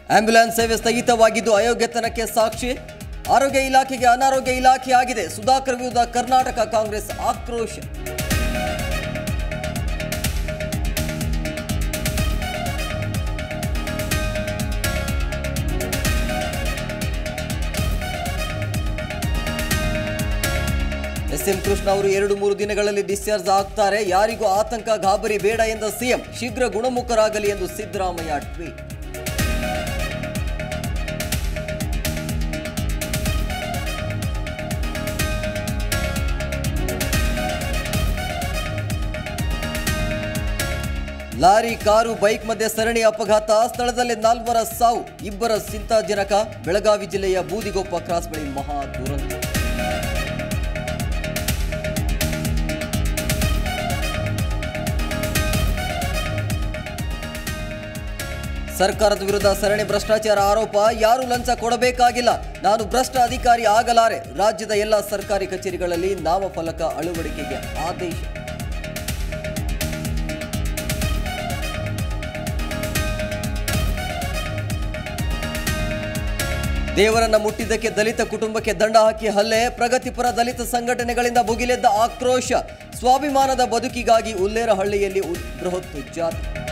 ambulance ಸೇವೆ ಸ್ಥಗಿತವಾಗಿದ್ದು ಅಯೋಗ್ಯತನಕ್ಕೆ ಸಾಕ್ಷಿ ಆರೋಗ್ಯ ಇಲಾಖೆಗೆ ಅನಾರೋಗ್ಯ ಇಲಾಖೆ ಆಗಿದೆ ಸುಧಾಕರ್ ವಿರುದ್ಧ ಕರ್ನಾಟಕ ಕಾಂಗ್ರೆಸ್ ಆಕ್ರೋಶ ಎಸ್ಎಂ ಕೃಷ್ಣ ಅವರು ಎರಡು ಮೂರು ದಿನಗಳಲ್ಲಿ ಡಿಸ್ಚಾರ್ಜ್ ಆಗ್ತಾರೆ ಯಾರಿಗೂ ಆತಂಕ ಗಾಬರಿ ಬೇಡ ಎಂದ ಸಿಎಂ ಶೀಘ್ರ ಗುಣಮುಖರಾಗಲಿ ಎಂದು Siddaramaiah tweet lorry car bike ಮಧ್ಯೆ ಸರಣಿ ಅಪಘಾತ ಸ್ಥಳದಲ್ಲೇ ನಾಲ್ವರ ಸಾವು ಇಬ್ಬರ ಚಿಂತಾಜನಕ ಬೆಳಗಾವಿ ಜಿಲ್ಲೆಯ ಬೂದಿಗೊಪ್ಪ ಕ್ರಾಸ್ ಬಳಿ ಮಹಾ ದುರಂತ ಸರ್ಕಾರದ ವಿರುದ್ಧ ಸರಣಿ ಭ್ರಷ್ಟಾಚಾರ ಆರೋಪ ಯಾರು ಲಂಚ ಕೊಡಬೇಕಾಗಿಲ್ಲ ನಾನು ಭ್ರಷ್ಟ ಅಧಿಕಾರಿ ಆಗಲಾರೆ ರಾಜ್ಯದ ಎಲ್ಲ ಸರ್ಕಾರಿ ಕಚೇರಿಗಳಲ್ಲಿ ನಾಮಫಲಕ ಅಳವಡಿಕೆಗೆ ಆದೇಶ ದೇವರನ್ನ ಮುಟ್ಟಿದ್ದಕ್ಕೆ ದಲಿತ ಕುಟುಂಬಕ್ಕೆ ದಂಡ ಹಾಕಿ ಹಲ್ಲೆ ಪ್ರಗತಿಪರ ದಲಿತ ಸಂಘಟನೆಗಳಿಂದ ಭುಗಿಲೆದ್ದ ಆಕ್ರೋಶ ಸ್ವಾಭಿಮಾನದ ಬದುಕಿಗಾಗಿ ಉಲ್ಲೇರಹಳ್ಳಿಯಲ್ಲಿ ಉ- ಬೃಹತ್ ಜಾತ್ರೆ